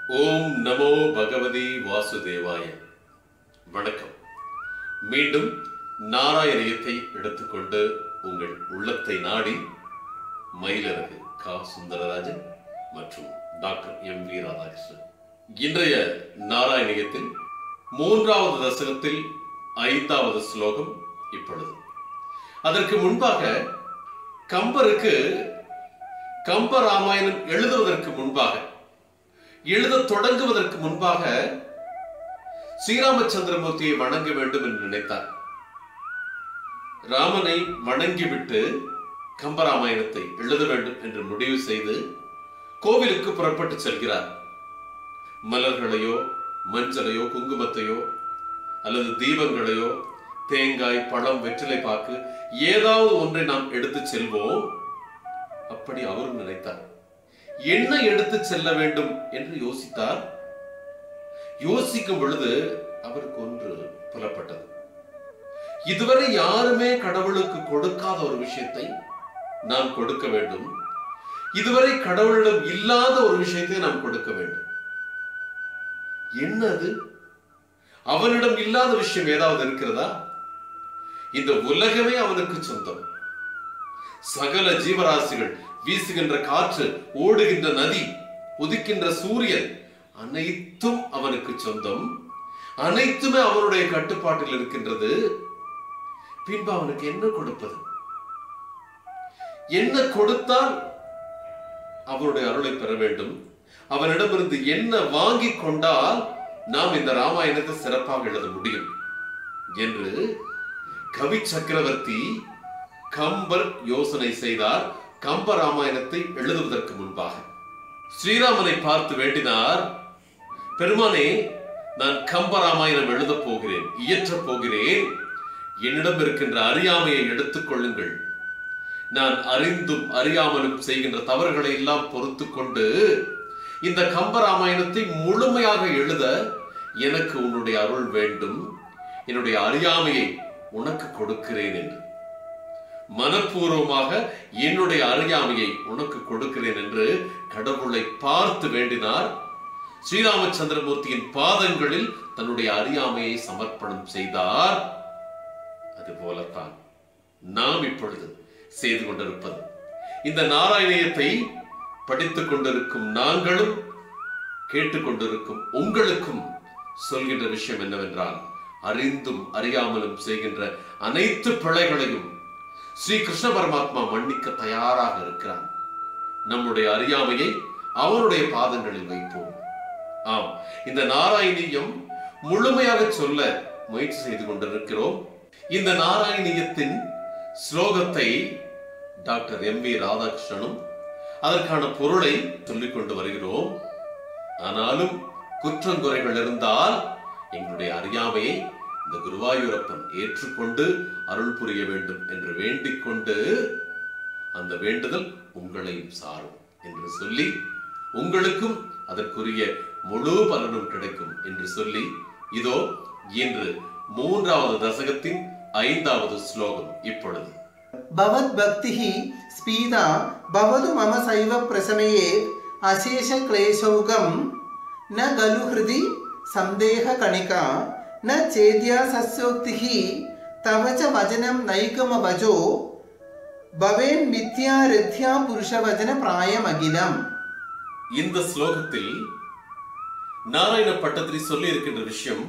ஓம் நமோ பகவதி வாசுதேவாய வணக்கம் மீண்டும் நாராயணியத்தை எடுத்துக்கொண்டு உங்கள் உள்ளத்தை நாடி மயிலரகு கா சுந்தரராஜன் மற்றும் டாக்டர் எம் வி ராதாகிருஷ்ணன் இன்றைய நாராயணியத்தில் மூன்றாவது தசகத்தில் ஐந்தாவது ஸ்லோகம் இப்பொழுது அதற்கு முன்பாக கம்பருக்கு கம்ப ராமாயணம் எழுதுவதற்கு முன்பாக எழுதத் தொடங்குவதற்கு முன்பாக ஸ்ரீராமச்சந்திரமூர்த்தியை வணங்க வேண்டும் என்று நினைத்தார் ராமனை வணங்கிவிட்டு கம்பராமாயணத்தை எழுத வேண்டும் என்று முடிவு செய்து கோவிலுக்கு புறப்பட்டு செல்கிறார் மலர்களையோ மஞ்சளையோ குங்குமத்தையோ அல்லது தீபங்களையோ தேங்காய் பழம் வெற்றிலை பாக்கு ஏதாவது ஒன்றை நாம் எடுத்து செல்வோம் அப்படி அவரும் நினைத்தார் என்ன எடுத்து செல்ல வேண்டும் என்று யோசித்தார் யோசிக்கும் பொழுது அவருக்கு ஒன்று புலப்பட்டது இதுவரை யாருமே கடவுளுக்கு கொடுக்காத ஒரு விஷயத்தை நாம் கொடுக்க வேண்டும் இதுவரை கடவுளிடம் இல்லாத ஒரு விஷயத்தை நாம் கொடுக்க வேண்டும் என்னது அவனிடம் இல்லாத விஷயம் ஏதாவது இருக்கிறதா இந்த உலகமே அவனுக்கு சொந்தம் சகல ஜீவராசிகள் வீசுகின்ற காற்று ஓடுகின்ற நதி உதிக்கின்ற சூரியன் அனைத்தும் அவனுக்கு சொந்தம் அனைத்துமே அவனுடைய கட்டுப்பாட்டில் இருக்கின்றது பின்பு அவனுக்கு என்ன கொடுப்பது என்ன கொடுத்தால் அவனுடைய அருளை பெற வேண்டும் அவனிடமிருந்து என்ன வாங்கி கொண்டால் நாம் இந்த ராமாயணத்தை சிறப்பாக எழுத முடியும் என்று கவி சக்கரவர்த்தி கம்பர் யோசனை செய்தார் கம்ப ராமாயணத்தை எழுதுவதற்கு முன்பாக ஸ்ரீராமனை பார்த்து வேண்டினார் பெருமானே நான் கம்ப ராமாயணம் எழுதப் போகிறேன் இயற்றப் போகிறேன் என்னிடம் இருக்கின்ற அறியாமையை எடுத்துக் கொள்ளுங்கள் நான் அறிந்தும் அறியாமலும் செய்கின்ற தவறுகளை எல்லாம் பொறுத்து கொண்டு இந்த கம்பராமாயணத்தை முழுமையாக எழுத எனக்கு உன்னுடைய அருள் வேண்டும் என்னுடைய அறியாமையை உனக்கு கொடுக்கிறேன் என்று மனப்பூர்வமாக என்னுடைய அறியாமையை உனக்கு கொடுக்கிறேன் என்று கடவுளை பார்த்து வேண்டினார் ஸ்ரீராமச்சந்திரமூர்த்தியின் பாதங்களில் தன்னுடைய அறியாமையை சமர்ப்பணம் செய்தார் அதுபோலத்தான் நாம் இப்பொழுது செய்து கொண்டிருப்பது இந்த நாராயணியத்தை படித்துக் கொண்டிருக்கும் நாங்களும் கேட்டுக்கொண்டிருக்கும் உங்களுக்கும் சொல்கின்ற விஷயம் என்னவென்றால் அறிந்தும் அறியாமலும் செய்கின்ற அனைத்து பிழைகளையும் ஸ்ரீ கிருஷ்ண பரமாத்மா மன்னிக்க தயாராக இருக்கிறான் நம்முடைய அறியாமையை அவனுடைய பாதங்களில் வைப்போம் ஆம் இந்த நாராயணியம் முழுமையாக சொல்ல முயற்சி செய்து கொண்டிருக்கிறோம் இந்த நாராயணியத்தின் ஸ்லோகத்தை டாக்டர் எம் வி ராதாகிருஷ்ணனும் அதற்கான பொருளை சொல்லிக் கொண்டு வருகிறோம் ஆனாலும் குற்றங்குறைகள் இருந்தால் எங்களுடைய அறியாமையை இந்த குருவாயூரப்பன் ஏற்றுக்கொண்டு அருள் புரிய வேண்டும் என்று வேண்டிக் கொண்டு அந்த வேண்டுதல் உங்களையும் சாரும் என்று சொல்லி உங்களுக்கும் அதற்குரிய முழு பலனும் கிடைக்கும் என்று சொல்லி இதோ இன்று மூன்றாவது தசகத்தின் ஐந்தாவது ஸ்லோகம் இப்பொழுது भवद्भक्तिः स्पीता भवतु मम सैव प्रशमये अशेषक्लेशौकं न खलु हृदि सन्देहकणिका न चेद्या सस्योक्तिः तव च वचनं नैकमवचो भवेन्मिथ्यारथ्या पुरुषवचनप्रायमखिलम् இந்த ஸ்லோகத்தில் நாராயண பட்டத்திரி சொல்லி இருக்கின்ற விஷயம்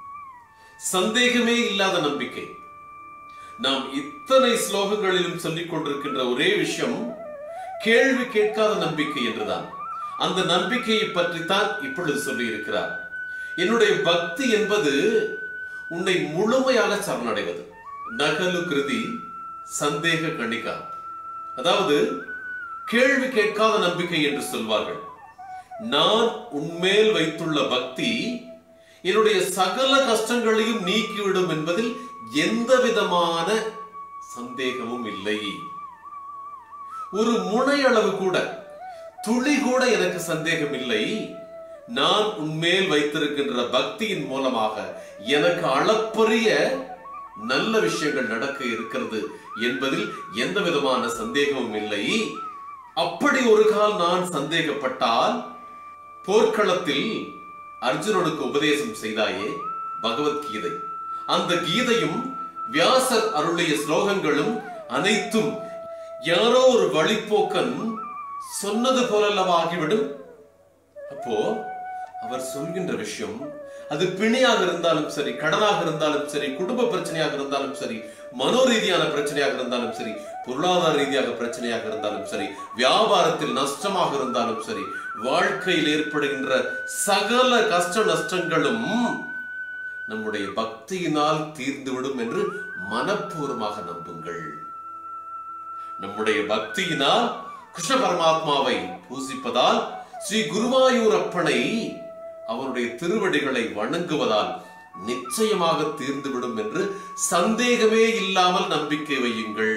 சந்தேகமே இல்லாத நம்பிக்கை நாம் இத்தனை ஸ்லோகங்களிலும் சொல்லிக் கொண்டிருக்கின்ற ஒரே விஷயம் கேள்வி கேட்காத நம்பிக்கை என்றுதான் அந்த நம்பிக்கையை பற்றித்தான் இப்பொழுது சொல்லி இருக்கிறார் என்னுடைய பக்தி என்பது உன்னை முழுமையாக சரணடைவது நகலு கிருதி சந்தேக கணிகா அதாவது கேள்வி கேட்காத நம்பிக்கை என்று சொல்வார்கள் நான் உன்மேல் வைத்துள்ள பக்தி என்னுடைய சகல கஷ்டங்களையும் நீக்கிவிடும் என்பதில் எந்த விதமான சந்தேகமும் இல்லை ஒரு முனை அளவு கூட துளி கூட எனக்கு சந்தேகம் இல்லை நான் உன்மேல் வைத்திருக்கின்ற பக்தியின் மூலமாக எனக்கு அளப்பரிய நல்ல விஷயங்கள் நடக்க இருக்கிறது என்பதில் எந்த விதமான சந்தேகமும் இல்லை அப்படி ஒரு கால் நான் சந்தேகப்பட்டால் போர்க்களத்தில் அர்ஜுனனுக்கு உபதேசம் செய்தாயே பகவத்கீதை அந்த கீதையும் வியாசர் அருளிய ஸ்லோகங்களும் அனைத்தும் யாரோ ஒரு வழிப்போக்கன் சொன்னது போலல்லவா ஆகிவிடும் அப்போ அவர் சொல்கின்ற விஷயம் அது பிணியாக இருந்தாலும் சரி கடனாக இருந்தாலும் சரி குடும்ப பிரச்சனையாக இருந்தாலும் சரி மனோரீதியான பிரச்சனையாக இருந்தாலும் சரி பொருளாதார ரீதியாக பிரச்சனையாக இருந்தாலும் சரி வியாபாரத்தில் நஷ்டமாக இருந்தாலும் சரி வாழ்க்கையில் ஏற்படுகின்ற சகல கஷ்ட நஷ்டங்களும் நம்முடைய பக்தியினால் தீர்ந்துவிடும் என்று மனப்பூர்வமாக நம்புங்கள் நம்முடைய பக்தியினால் கிருஷ்ண பரமாத்மாவை பூசிப்பதால் ஸ்ரீ குருவாயூரப்பனை அவனுடைய திருவடிகளை வணங்குவதால் நிச்சயமாக தீர்ந்துவிடும் என்று சந்தேகமே இல்லாமல் நம்பிக்கை வையுங்கள்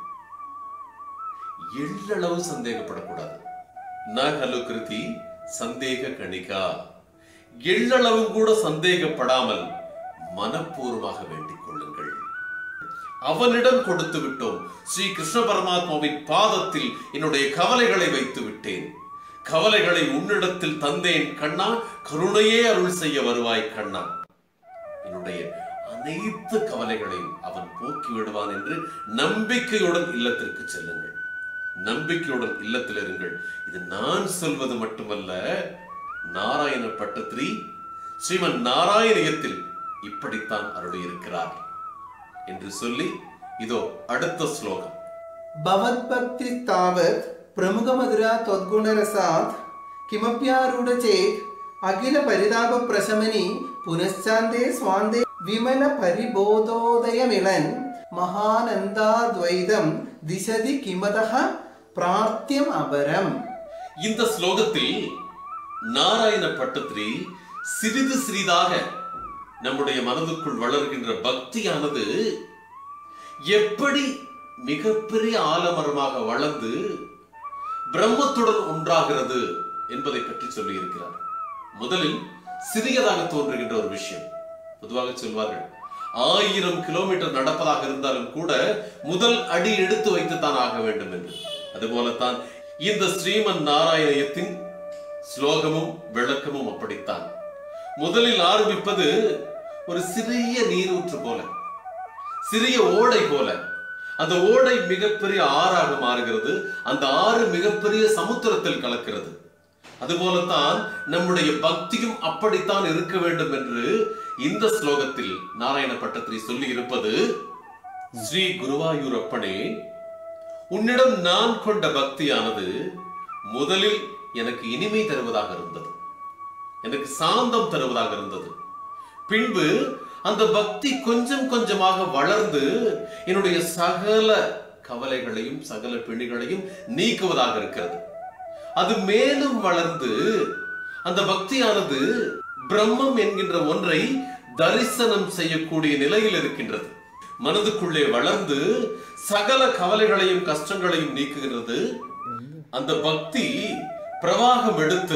எள்ளளவு சந்தேகப்படக்கூடாது நகலு கிருதி சந்தேக கணிகா எள்ளளவும் கூட சந்தேகப்படாமல் மனப்பூர்வமாக வேண்டிக் கொள்ளுங்கள் அவனிடம் கொடுத்து விட்டோம் ஸ்ரீ கிருஷ்ண பரமாத்மாவின் பாதத்தில் என்னுடைய கவலைகளை வைத்து விட்டேன் கவலைகளை உன்னிடத்தில் தந்தேன் கண்ணா கருணையே அருள் செய்ய வருவாய் கண்ணா என்னுடைய அனைத்து கவலைகளையும் அவன் போக்கி விடுவான் என்று நம்பிக்கையுடன் இல்லத்திற்கு செல்லுங்கள் நம்பிக்கையுடன் இல்லத்தில் இருங்கள் இது நான் சொல்வது மட்டுமல்ல நாராயண பட்டத்திரி ஸ்ரீமன் நாராயணியத்தில் இப்படித்தான் அருளியிருக்கிறார் என்று சொல்லி இதோ அடுத்த ஸ்லோகம் भवद्भक्तिस्तावत् प्रमुखमधुरा त्वद्गुणरसात् किमप्यारूढ चेत् अखिलपरितापप्रशमनि पुनश्चान्ते स्वान्ते विमलपरिबोधोदयमिलन् महानन्दाद्वैतं दिशति किमतः प्रार्थ्यम् अपरम् இந்த ஸ்லோகத்தில் நாராயண பட்டத்திரி சிறிது சிறிதாக நம்முடைய மனதுக்குள் வளர்கின்ற பக்தியானது எப்படி மிகப்பெரிய ஆலமரமாக வளர்ந்து பிரம்மத்துடன் ஒன்றாகிறது என்பதை பற்றி சொல்லி இருக்கிறார் முதலில் சிறியதாக தோன்றுகின்ற ஒரு விஷயம் பொதுவாக சொல்வார்கள் ஆயிரம் கிலோமீட்டர் நடப்பதாக இருந்தாலும் கூட முதல் அடி எடுத்து வைத்துத்தான் ஆக வேண்டும் என்று அதுபோலத்தான் இந்த ஸ்ரீமன் நாராயணயத்தின் ஸ்லோகமும் விளக்கமும் அப்படித்தான் முதலில் ஆரம்பிப்பது ஒரு சிறிய நீரூற்று போல சிறிய ஓடை போல அந்த ஓடை மிகப்பெரிய ஆறாக மாறுகிறது அந்த ஆறு மிகப்பெரிய சமுத்திரத்தில் கலக்கிறது அதுபோலத்தான் நம்முடைய பக்தியும் அப்படித்தான் இருக்க வேண்டும் என்று இந்த ஸ்லோகத்தில் நாராயண பட்டத்திரி சொல்லி இருப்பது ஸ்ரீ குருவாயூரப்பனே உன்னிடம் நான் கொண்ட பக்தியானது முதலில் எனக்கு இனிமை தருவதாக இருந்தது எனக்கு சாந்தம் தருவதாக இருந்தது பின்பு அந்த பக்தி கொஞ்சம் கொஞ்சமாக வளர்ந்து என்னுடைய சகல கவலைகளையும் சகல பிணிகளையும் நீக்குவதாக இருக்கிறது அது மேலும் வளர்ந்து அந்த பக்தியானது பிரம்மம் என்கின்ற ஒன்றை தரிசனம் செய்யக்கூடிய நிலையில் இருக்கின்றது மனதுக்குள்ளே வளர்ந்து சகல கவலைகளையும் கஷ்டங்களையும் நீக்குகிறது அந்த பக்தி பிரவாகம் எடுத்து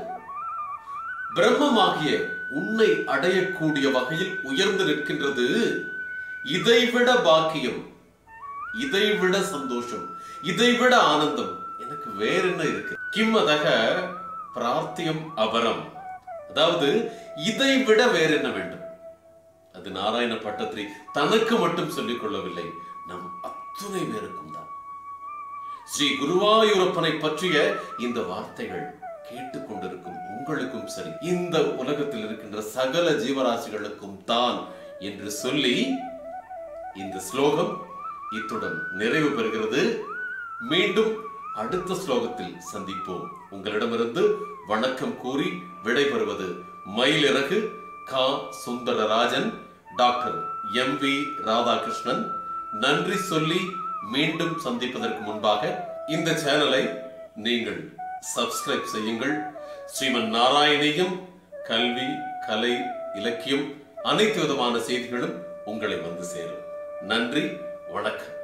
பிரம்மமாகிய உன்னை அடையக்கூடிய வகையில் உயர்ந்து நிற்கின்றது இதைவிட பாக்கியம் இதைவிட சந்தோஷம் இதைவிட ஆனந்தம் எனக்கு வேற என்ன இருக்கு கிம்மதக பிரார்த்தியம் அபரம் அதாவது இதை விட வேற என்ன வேண்டும் அது நாராயண பட்டத்திரி தனக்கு மட்டும் சொல்லிக் கொள்ளவில்லை நம் அத்துணை பேருக்கும் தான் ஸ்ரீ குருவாயூரப்பனை பற்றிய இந்த வார்த்தைகள் கேட்டுக்கொண்டிருக்கும் உங்களுக்கும் சரி இந்த உலகத்தில் இருக்கின்ற சகல ஜீவராசிகளுக்கும் தான் என்று சொல்லி இந்த ஸ்லோகம் இத்துடன் நிறைவு பெறுகிறது மீண்டும் அடுத்த ஸ்லோகத்தில் சந்திப்போம் உங்களிடமிருந்து வணக்கம் கூறி விடைபெறுவது மயிலிறகு Ka Sundararajan doctor M V Radhakrishnan நன்றி சொல்லி மீண்டும் சந்திப்பதற்கு முன்பாக இந்த சேனலை நீங்கள் சப்ஸ்கிரைப் செய்யுங்கள் ஸ்ரீமன் நாராயணியம் கல்வி கலை இலக்கியம் அனைத்து விதமான செய்திகளும் உங்களை வந்து சேரும் நன்றி வணக்கம்